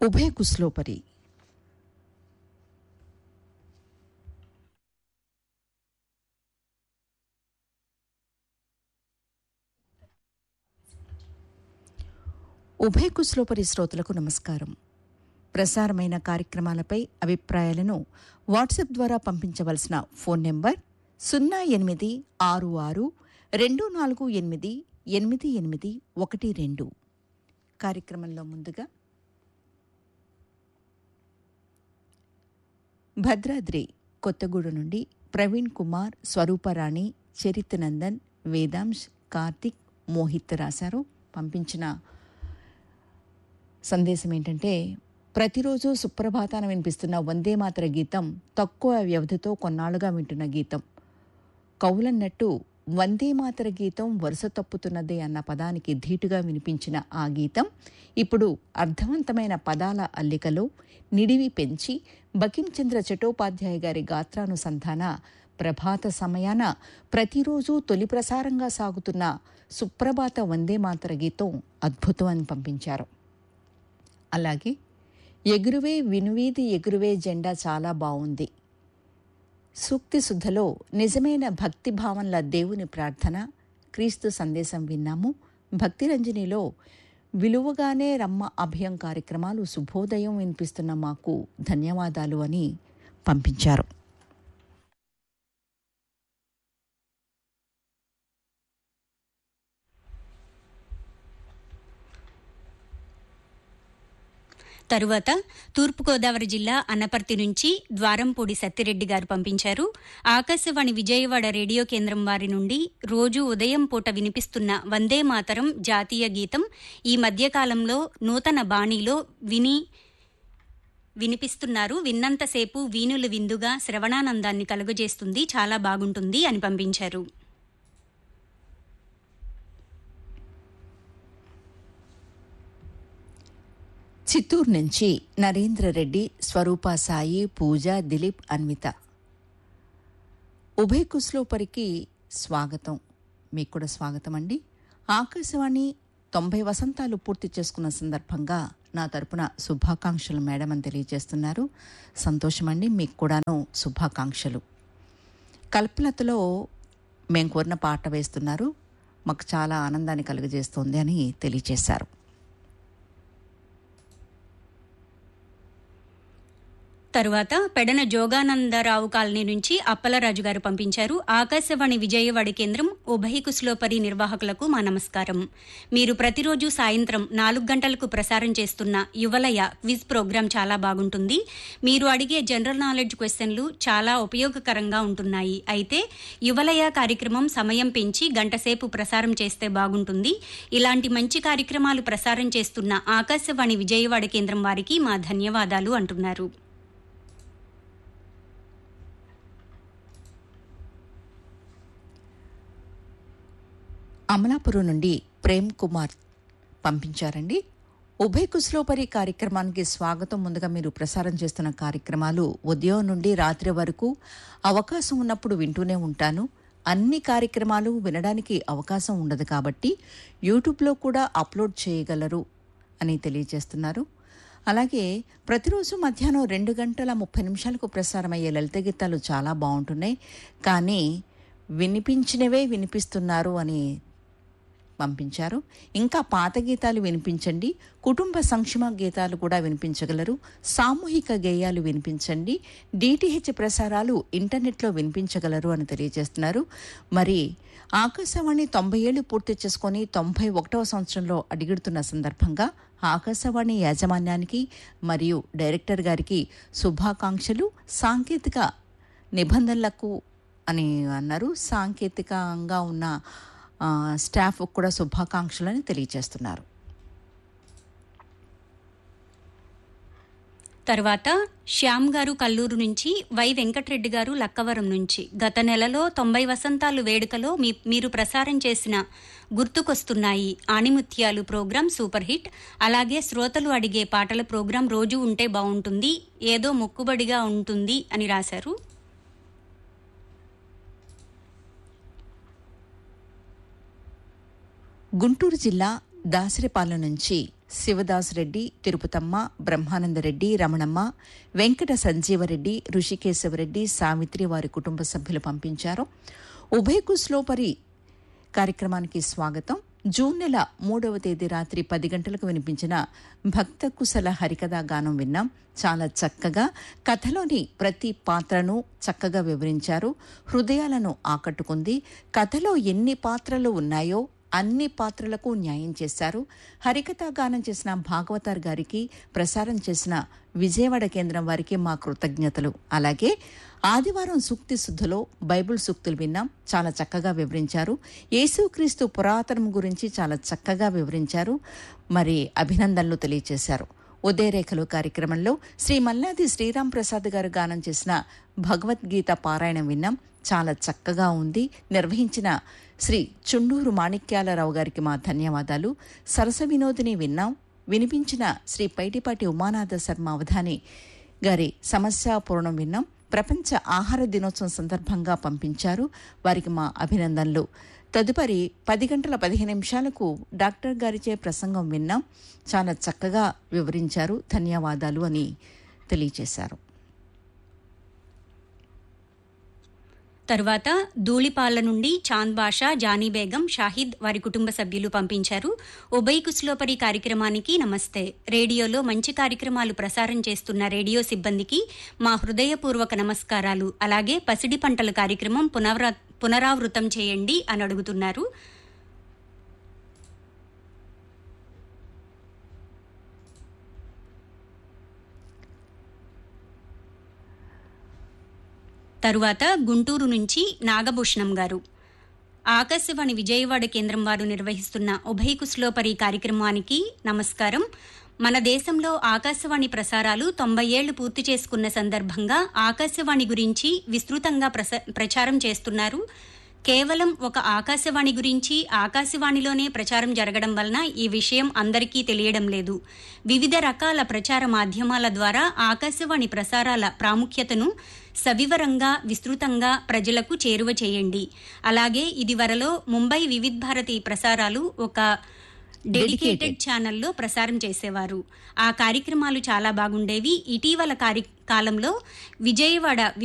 ఉభయ కుస్లోపరి ఉభయ కుస్లోపరి శ్రోతలకు నమస్కారం ప్రసారమైన కార్యక్రమాలపై అభిప్రాయాలను వాట్సాప్ ద్వారా పంపించవలసిన ఫోన్ నెంబర్ సున్నా ఎనిమిది ఆరు ఆరు రెండు నాలుగు ఎనిమిది ఎనిమిది ఎనిమిది ఒకటి రెండు కార్యక్రమంలో ముందుగా భద్రాద్రి కొత్తగూడ నుండి ప్రవీణ్ కుమార్ స్వరూపరాణి చరిత్నందన్ వేదాంశ్ కార్తిక్ మోహిత్ రాశారు పంపించిన సందేశం ఏంటంటే ప్రతిరోజు సుప్రభాతాన వినిపిస్తున్న వందే మాతర గీతం తక్కువ వ్యవధితో కొన్నాళ్లుగా వింటున్న గీతం కౌలన్నట్టు వందే మాతర గీతం వరుస తప్పుతున్నదే అన్న పదానికి ధీటుగా వినిపించిన ఆ గీతం ఇప్పుడు అర్థవంతమైన పదాల అల్లికలో నిడివి పెంచి బకించంద్ర చటోపాధ్యాయ గారి గాత్రానుసంధాన ప్రభాత సమయాన ప్రతిరోజు తొలి ప్రసారంగా సాగుతున్న సుప్రభాత వందే మాతర గీతం అద్భుతం అని పంపించారు అలాగే ఎగురువే వినువీది ఎగురువే జెండా చాలా బాగుంది సూక్తి శుద్ధలో నిజమైన భక్తి భావంల దేవుని ప్రార్థన క్రీస్తు సందేశం విన్నాము భక్తిరంజనిలో విలువగానే రమ్మ అభయం కార్యక్రమాలు శుభోదయం వినిపిస్తున్న మాకు ధన్యవాదాలు అని పంపించారు తరువాత తూర్పుగోదావరి జిల్లా అనపర్తి నుంచి ద్వారంపూడి సత్తిరెడ్డి గారు పంపించారు ఆకాశవాణి విజయవాడ రేడియో కేంద్రం వారి నుండి రోజు ఉదయం పూట వినిపిస్తున్న వందే మాతరం జాతీయ గీతం ఈ మధ్యకాలంలో నూతన బాణీలో విని వినిపిస్తున్నారు విన్నంతసేపు వీణులు విందుగా శ్రవణానందాన్ని కలుగజేస్తుంది చాలా బాగుంటుంది అని పంపించారు చిత్తూరు నుంచి నరేంద్ర రెడ్డి స్వరూప సాయి పూజ దిలీప్ అన్విత ఉభయ కుస్లోపరికి స్వాగతం మీకు కూడా స్వాగతం అండి ఆకాశవాణి తొంభై వసంతాలు పూర్తి చేసుకున్న సందర్భంగా నా తరపున శుభాకాంక్షలు మేడం అని తెలియజేస్తున్నారు సంతోషమండి మీకు కూడాను శుభాకాంక్షలు కల్పలతలో మేము కోరిన పాట వేస్తున్నారు మాకు చాలా ఆనందాన్ని కలుగజేస్తోంది అని తెలియజేశారు తరువాత పెడన జోగానందరావు కాలనీ నుంచి అప్పలరాజు గారు పంపించారు ఆకాశవాణి విజయవాడ కేంద్రం ఉభయ కుస్లోపరి నిర్వాహకులకు మా నమస్కారం మీరు ప్రతిరోజు సాయంత్రం నాలుగు గంటలకు ప్రసారం చేస్తున్న యువలయ క్విజ్ ప్రోగ్రాం చాలా బాగుంటుంది మీరు అడిగే జనరల్ నాలెడ్జ్ క్వశ్చన్లు చాలా ఉపయోగకరంగా ఉంటున్నాయి అయితే యువలయ కార్యక్రమం సమయం పెంచి గంటసేపు ప్రసారం చేస్తే బాగుంటుంది ఇలాంటి మంచి కార్యక్రమాలు ప్రసారం చేస్తున్న ఆకాశవాణి విజయవాడ కేంద్రం వారికి మా ధన్యవాదాలు అంటున్నారు అమలాపురం నుండి ప్రేమ్ కుమార్ పంపించారండి ఉభయ కుస్లోపరి కార్యక్రమానికి స్వాగతం ముందుగా మీరు ప్రసారం చేస్తున్న కార్యక్రమాలు ఉదయం నుండి రాత్రి వరకు అవకాశం ఉన్నప్పుడు వింటూనే ఉంటాను అన్ని కార్యక్రమాలు వినడానికి అవకాశం ఉండదు కాబట్టి యూట్యూబ్లో కూడా అప్లోడ్ చేయగలరు అని తెలియజేస్తున్నారు అలాగే ప్రతిరోజు మధ్యాహ్నం రెండు గంటల ముప్పై నిమిషాలకు ప్రసారమయ్యే లలిత గీతాలు చాలా బాగుంటున్నాయి కానీ వినిపించినవే వినిపిస్తున్నారు అని పంపించారు ఇంకా పాత గీతాలు వినిపించండి కుటుంబ సంక్షేమ గీతాలు కూడా వినిపించగలరు సామూహిక గేయాలు వినిపించండి డిటిహెచ్ ప్రసారాలు ఇంటర్నెట్లో వినిపించగలరు అని తెలియజేస్తున్నారు మరి ఆకాశవాణి తొంభై ఏళ్లు పూర్తి చేసుకొని తొంభై ఒకటవ సంవత్సరంలో అడిగిడుతున్న సందర్భంగా ఆకాశవాణి యాజమాన్యానికి మరియు డైరెక్టర్ గారికి శుభాకాంక్షలు సాంకేతిక నిబంధనలకు అని అన్నారు సాంకేతికంగా ఉన్న ఆ, స్టాఫ్ కూడా శుభాకాంక్షలని తెలియజేస్తున్నారు తర్వాత శ్యామ్ గారు కల్లూరు నుంచి వై వెంకటరెడ్డి గారు లక్కవరం నుంచి గత నెలలో తొంభై వసంతాలు వేడుకలో మీ మీరు ప్రసారం చేసిన గుర్తుకొస్తున్నాయి ఆణిముత్యాలు ప్రోగ్రాం సూపర్ హిట్ అలాగే శ్రోతలు అడిగే పాటల ప్రోగ్రాం రోజు ఉంటే బాగుంటుంది ఏదో మొక్కుబడిగా ఉంటుంది అని రాశారు గుంటూరు జిల్లా దాసరిపాలెం నుంచి శివదాస్ రెడ్డి తిరుపతమ్మ బ్రహ్మానందరెడ్డి రమణమ్మ వెంకట సంజీవరెడ్డి ఋషికేశవరెడ్డి సావిత్రి వారి కుటుంబ సభ్యులు పంపించారు ఉభయ కుస్లోపరి కార్యక్రమానికి స్వాగతం జూన్ నెల మూడవ తేదీ రాత్రి పది గంటలకు వినిపించిన భక్త కుశల హరికథా గానం విన్నాం చాలా చక్కగా కథలోని ప్రతి పాత్రను చక్కగా వివరించారు హృదయాలను ఆకట్టుకుంది కథలో ఎన్ని పాత్రలు ఉన్నాయో అన్ని పాత్రలకు న్యాయం చేశారు హరికథా గానం చేసిన భాగవతార్ గారికి ప్రసారం చేసిన విజయవాడ కేంద్రం వారికి మా కృతజ్ఞతలు అలాగే ఆదివారం సూక్తి శుద్ధిలో బైబిల్ సూక్తులు విన్నాం చాలా చక్కగా వివరించారు యేసుక్రీస్తు పురాతనం గురించి చాలా చక్కగా వివరించారు మరి అభినందనలు తెలియజేశారు ఉదయరేఖలు కార్యక్రమంలో శ్రీ మల్లాది శ్రీరామ్ ప్రసాద్ గారు గానం చేసిన భగవద్గీత పారాయణం విన్నాం చాలా చక్కగా ఉంది నిర్వహించిన శ్రీ చుండూరు మాణిక్యాలరావు గారికి మా ధన్యవాదాలు సరస వినోదిని విన్నాం వినిపించిన శ్రీ పైటిపాటి ఉమానాథ శర్మ అవధాని గారి సమస్యాపూర్ణం విన్నాం ప్రపంచ ఆహార దినోత్సవం సందర్భంగా పంపించారు వారికి మా అభినందనలు తదుపరి పది గంటల పదిహేను నిమిషాలకు డాక్టర్ గారిచే ప్రసంగం విన్నాం చాలా చక్కగా వివరించారు ధన్యవాదాలు అని తెలియజేశారు తరువాత ధూళిపాల నుండి చాంద్ బాషా జానీ బేగం షాహిద్ వారి కుటుంబ సభ్యులు పంపించారు ఉభయ కుస్లోపరి కార్యక్రమానికి నమస్తే రేడియోలో మంచి కార్యక్రమాలు ప్రసారం చేస్తున్న రేడియో సిబ్బందికి మా హృదయపూర్వక నమస్కారాలు అలాగే పసిడి పంటల కార్యక్రమం పునరా పునరావృతం చేయండి అని అడుగుతున్నారు తరువాత గుంటూరు నుంచి నాగభూషణం గారు ఆకాశవాణి విజయవాడ కేంద్రం వారు నిర్వహిస్తున్న ఉభయ కుస్లోపరి కార్యక్రమానికి నమస్కారం మన దేశంలో ఆకాశవాణి ప్రసారాలు తొంభై ఏళ్లు పూర్తి చేసుకున్న సందర్భంగా ఆకాశవాణి గురించి విస్తృతంగా ప్రస- ప్రచారం చేస్తున్నారు కేవలం ఒక ఆకాశవాణి గురించి ఆకాశవాణిలోనే ప్రచారం జరగడం వలన ఈ విషయం అందరికీ తెలియడం లేదు వివిధ రకాల ప్రచార మాధ్యమాల ద్వారా ఆకాశవాణి ప్రసారాల ప్రాముఖ్యతను సవివరంగా విస్తృతంగా ప్రజలకు చేరువ చేయండి అలాగే ఇదివరలో ముంబై వివిధ్ భారతి ప్రసారాలు ఒక డెడికేటెడ్ ఛానల్లో ప్రసారం చేసేవారు ఆ కార్యక్రమాలు చాలా బాగుండేవి ఇటీవల కార్య కాలంలో విజయవాడ